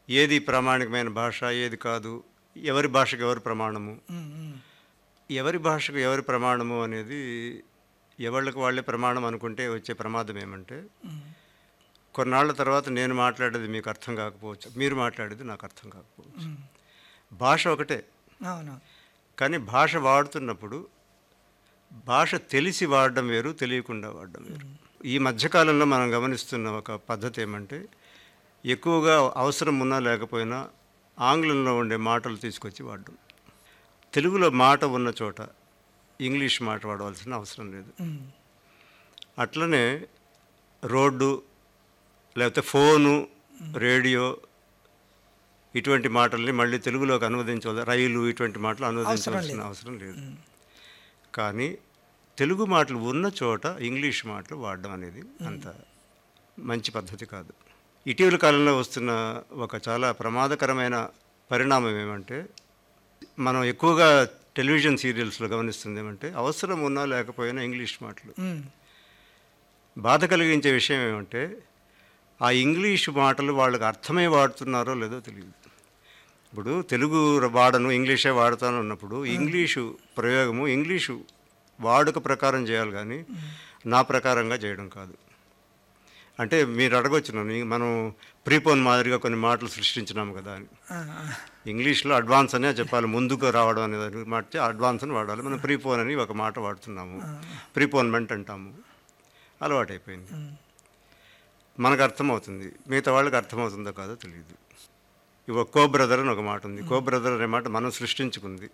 ఏది ప్రామాణికమైన భాష ఏది కాదు ఎవరి భాషకు ఎవరు ప్రమాణము ఉమ్, ఉమ్, ఎవరి భాషకు ఎవరి ప్రమాణము అనేది ఎవళ్ళకి వాళ్ళే ప్రమాణం అనుకుంటే వచ్చే ప్రమాదం ఏమంటే ఉమ్. కొన్నాళ్ళ తర్వాత నేను మాట్లాడేది మీకు అర్థం కాకపోవచ్చు మీరు మాట్లాడేది నాకు అర్థం కాకపోవచ్చు ఉమ్. భాష ఒకటే అవును కానీ భాష వాడుతున్నప్పుడు భాష తెలిసి వాడడం వేరు తెలియకుండా వాడడం వేరు ఈ మధ్యకాలంలో మనం గమనిస్తున్న ఒక పద్ధతి ఏమంటే ఎక్కువగా అవసరం ఉన్నా లేకపోయినా ఆంగ్లంలో ఉండే మాటలు తీసుకొచ్చి వాడడం తెలుగులో మాట ఉన్న చోట ఇంగ్లీష్ మాట వాడవలసిన అవసరం లేదు ఉమ్, అట్లనే రోడ్డు లేకపోతే ఫోను రేడియో ఇటువంటి మాటల్ని మళ్ళీ తెలుగులోకి అనువదించవలసి రైలు ఇటువంటి మాటలు అనువదించవలసిన అవసరం లేదు కానీ తెలుగు మాటలు ఉన్న చోట ఇంగ్లీష్ మాటలు వాడడం అనేది అంత మంచి పద్ధతి కాదు ఇటీవల కాలంలో వస్తున్న ఒక చాలా ప్రమాదకరమైన పరిణామం ఏమంటే మనం ఎక్కువగా టెలివిజన్ సీరియల్స్లో గమనిస్తుంది ఏమంటే అవసరం ఉన్నా లేకపోయినా ఇంగ్లీష్ మాటలు ఉమ్, బాధ కలిగించే విషయం ఏమంటే ఆ ఇంగ్లీషు మాటలు వాళ్ళకి అర్థమై వాడుతున్నారో లేదో తెలియదు ఇప్పుడు తెలుగు వాడను ఇంగ్లీషే వాడతాను అన్నప్పుడు ఇంగ్లీషు ప్రయోగము ఇంగ్లీషు వాడుక ప్రకారం చేయాలి కానీ నా ప్రకారంగా చేయడం కాదు అంటే మీరు అడగొచ్చు నన్ను మనం ప్రీపోన్ మాదిరిగా కొన్ని మాటలు సృష్టించినాము కదా అని ఆ, ఆ, ఇంగ్లీష్లో అడ్వాన్స్ అనే చెప్పాలి ముందుకు రావడం అనేది మాట అడ్వాన్స్ అని వాడాలి మనం ప్రీపోన్ అని ఒక మాట వాడుతున్నాము ప్రీపోన్మెంట్ అంటాము అలవాటైపోయింది మనకు అర్థమవుతుంది మిగతా వాళ్ళకి అర్థమవుతుందో కాదో తెలియదు ఇవ కో బ్రదర్ అని ఒక మాట ఉంది కో బ్రదర్ అనే మాట మనం సృష్టించుకుంది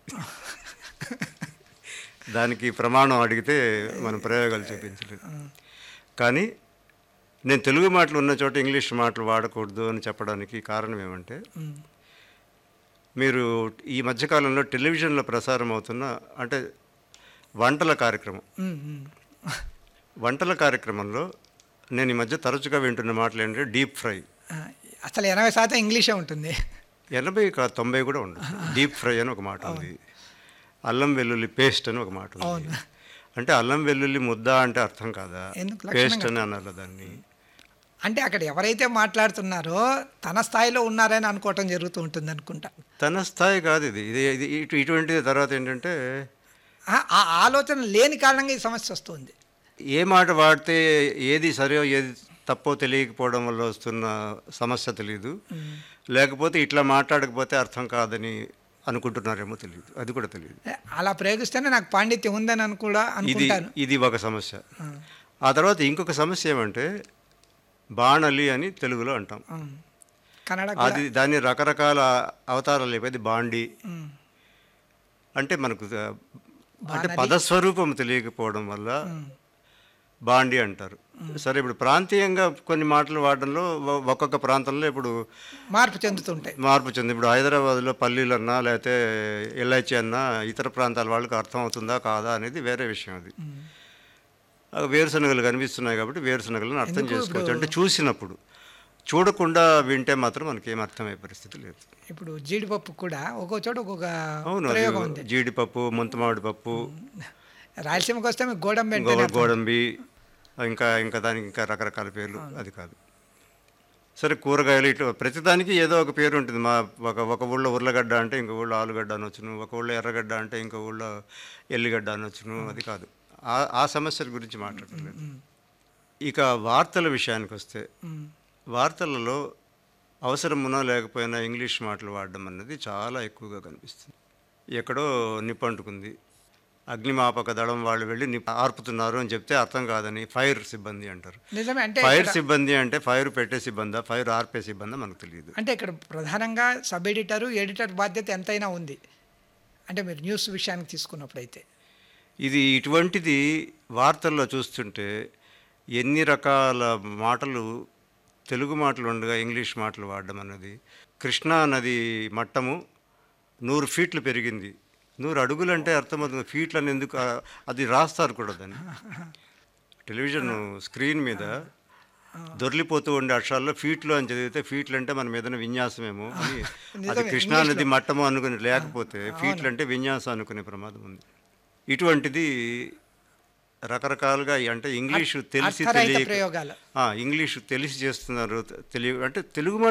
దానికి ప్రమాణం అడిగితే మనం ప్రయోగాలు చూపించలేదు కానీ నేను తెలుగు మాటలు ఉన్న చోట ఇంగ్లీష్ మాటలు వాడకూడదు అని చెప్పడానికి కారణం ఏమంటే ఉమ్, మీరు ఈ మధ్యకాలంలో టెలివిజన్లో ప్రసారం అవుతున్న అంటే వంటల కార్యక్రమం ఉమ్, ఉమ్. వంటల కార్యక్రమంలో నేను ఈ మధ్య తరచుగా వింటున్న మాటలు ఏంటంటే డీప్ ఫ్రై ఆ, అసలు ఎనభై శాతం ఇంగ్లీషే ఉంటుంది ఎనభై కాదు తొంభై కూడా ఉండదు డీప్ ఫ్రై అని ఒక మాట ఉంది అల్లం వెల్లుల్లి పేస్ట్ అని ఒక మాట ఉంది అవును. అంటే అల్లం వెల్లుల్లి ముద్ద అంటే అర్థం కాదా ఎందుకు? పేస్ట్ అని అనాలి దాన్ని అంటే అక్కడ ఎవరైతే మాట్లాడుతున్నారో తన స్థాయిలో ఉన్నారని అనుకోవటం జరుగుతూ ఉంటుంది అనుకుంటా తన స్థాయి కాదు ఇది ఇది ఇది ఇటు ఇటువంటి తర్వాత ఏంటంటే ఆ ఆ ఆలోచన లేని కారణంగా ఈ సమస్య వస్తుంది ఏ మాట వాడితే ఏది సరియో ఏది తప్పో తెలియకపోవడం వల్ల వస్తున్న సమస్య తెలియదు లేకపోతే ఇట్లా మాట్లాడకపోతే అర్థం కాదని అనుకుంటున్నారేమో తెలియదు అది కూడా తెలియదు ఏ, అలా ప్రయోగిస్తేనే నాకు పాండిత్యం ఉందని అని కూడా ఇది అనుకుంటాను ఇది ఒక సమస్య ఆ, ఆ తర్వాత ఇంకొక సమస్య ఏమంటే బాణలి అని తెలుగులో అంటాం ఆ. కన్నడ కూడా అది దాని రకరకాల అవతారాలు అయిపోయింది బాండి ఉమ్, అంటే మనకు ఆ, అంటే పదస్వరూపం తెలియకపోవడం వల్ల బాండి అంటారు సరే ఇప్పుడు ప్రాంతీయంగా కొన్ని మాటలు వాడడంలో ఒ- ఒక్కొక్క ప్రాంతంలో ఇప్పుడు మార్పు చెందుతుంటాయి మార్పు చెంది ఇప్పుడు హైదరాబాద్లో పల్లీలు అన్నా లేకపోతే ఎల్ఐచి అన్నా ఇతర ప్రాంతాల వాళ్ళకి అర్థం అవుతుందా కాదా అనేది వేరే విషయం అది ఆ వేరుశనగలు కనిపిస్తున్నాయి కాబట్టి వేరుశనగలను అర్థం ఎందుకు చేసుకోవచ్చు అంటే చూసినప్పుడు చూడకుండా వింటే మాత్రం మనకి ఏం అర్థమయ్యే పరిస్థితి లేదు ఇప్పుడు జీడిపప్పు కూడా ఒక్కో చోట ఒక్కొక్క అవును అది ప్రయోగం ఉంది జీడిపప్పు ముంతమామిడి పప్పు రాయలసీమకి వస్తే మీకు గోడంబి గో అంటే గోడంబి ఇంకా ఇంకా దానికి ఇంకా రకరకాల పేర్లు అది కాదు సరే కూరగాయలు ఇట్లా ప్రతిదానికి ఏదో ఒక పేరు ఉంటుంది మా ఒక ఒక ఊళ్ళో ఉర్లగడ్డ అంటే ఇంకో ఊళ్ళో ఆలుగడ్డ అనొచ్చును ఒక ఊళ్ళో ఎర్రగడ్డ అంటే ఇంకో ఊళ్ళో ఎల్లిగడ్డ అనొచ్చును అది కాదు ఆ ఆ సమస్యల గురించి మాట్లాడలేదు ఇక వార్తల విషయానికి వస్తే ఉమ్, వార్తలలో అవసరమున్నా లేకపోయినా ఇంగ్లీష్ మాటలు వాడడం అన్నది చాలా ఎక్కువగా కనిపిస్తుంది ఎక్కడో నిప్పంటుకుంది అగ్నిమాపక దళం వాళ్ళు వెళ్ళి నిప్ ఆర్పుతున్నారు అని చెప్తే అర్థం కాదని ఫైర్ సిబ్బంది అంటారు నిజమే అంటే ఫైర్ ఇక్కడ- సిబ్బంది అంటే ఫైర్ పెట్టే సిబ్బందా ఫైర్ ఆర్పే సిబ్బందా మనకు తెలియదు అంటే ఇక్కడ ప్రధానంగా సబ్ ఎడిటరు ఎడిటర్ బాధ్యత ఎంతైనా ఉంది అంటే మీరు న్యూస్ విషయానికి తీసుకున్నప్పుడు అయితే ఇది ఇటువంటిది వార్తల్లో చూస్తుంటే ఎన్ని రకాల మాటలు తెలుగు మాటలు ఉండగా ఇంగ్లీష్ మాటలు వాడడం అన్నది కృష్ణా నది మట్టము నూరు ఫీట్లు పెరిగింది నూరు అడుగులు అంటే అర్థమవుతుంది ఫీట్లు అని ఎందుకు ఆ, అది రాస్తారు కూడా దాన్ని టెలివిజన్ స్క్రీన్ మీద దొర్లిపోతూ ఉండే అక్షరాల్లో ఫీట్లు అని చదివితే ఫీట్లు అంటే మన మీద విన్యాసమేమో అని అది నిజమే, కృష్ణా నది మట్టము అనుకుని లేకపోతే ఫీట్లు అంటే విన్యాసం అనుకునే ప్రమాదం ఉంది ఇటువంటిది రకరకాలుగా అంటే ఇంగ్లీషు తెలిసి అర్థరహిత తెలియక ప్రయోగాలు ఆ, ఇంగ్లీషు తెలిసి చేస్తున్నారు తెలియ అంటే తెలుగు